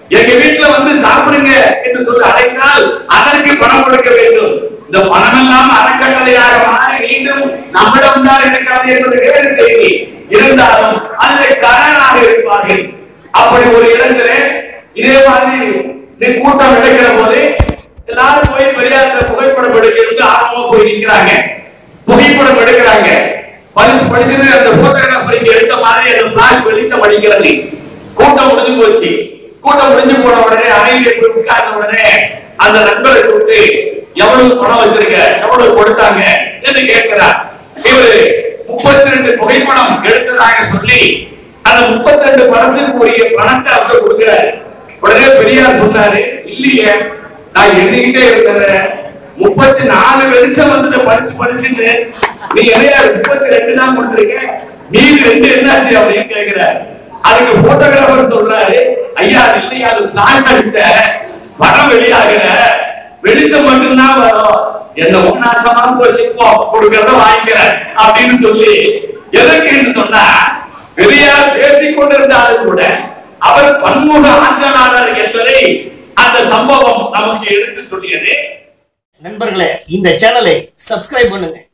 எங்க வீட்டுல வந்து சாப்பிடுங்க என்று சொல்லி அழைத்தால் அதற்கு பணம் கொடுக்க வேண்டும் இந்த பணம் எல்லாம் அறக்கட்டளையாக மாறி மீண்டும் நம்மிடம் தான் இருக்கிறது என்பது வேறு செய்தி இருந்தாலும் அதில் கரணாக இருப்பார்கள் அப்படி ஒரு இடத்துல இதே மாதிரி இந்த கூட்டம் நடக்கிற போது எல்லாரும் போய் பெரியார்ல புகைப்படம் எடுக்கிறது ஆர்வமா போய் நிக்கிறாங்க புகைப்படம் எடுக்கிறாங்க பரிசு படிச்சது அந்த போட்டோகிராஃபர் இங்க எடுத்த மாதிரி அந்த பிளாஷ் வெளிச்சம் அடிக்கிறது கூட்டம் முடிஞ்சு போச்சு கூட்டம் முடிஞ்சு போன உடனே அறையில போய் உட்கார்ந்த உடனே அந்த நண்பரை கூப்பிட்டு எவ்வளவு பணம் வச்சிருக்க எவ்வளவு கொடுத்தாங்க என்று கேட்கிறார் இவரு முப்பத்தி ரெண்டு புகைப்படம் எடுத்ததாக சொல்லி அந்த முப்பத்தி ரெண்டு படத்துக்கு உரிய பணத்தை அவர் கொடுக்கிறார் உடனே பெரியார் சொன்னாரு இல்லையே நான் எண்ணிக்கிட்டே இருக்கிறேன் முப்பத்தி நாலு வருஷம் வந்துட்டு படிச்சு படிச்சுட்டு நீ என்னையா முப்பத்தி ரெண்டு தான் கொடுத்துருக்க மீதி ரெண்டு என்னாச்சு அப்படின்னு கேக்குறாரு அதுக்கு போட்டோகிராஃபர் சொல்றாரு ஐயா அது இல்லையா அது பிளாஷ் அடிச்ச படம் வெளியாகல வெளிச்சம் மட்டும்தான் வரும் என்ன உன்னாசமா போச்சு போ கொடுக்கறத வாங்கிக்கிறேன் அப்படின்னு சொல்லி எதற்குன்னு சொன்னா பெரியார் பேசிக் கொண்டிருந்தாலும் கூட அவர் பன்முக ஆஞ்சநாதர் என்பதை அந்த சம்பவம் நமக்கு எடுத்து சொல்லியது நண்பர்களே இந்த சேனலை சப்ஸ்கிரைப் பண்ணுங்க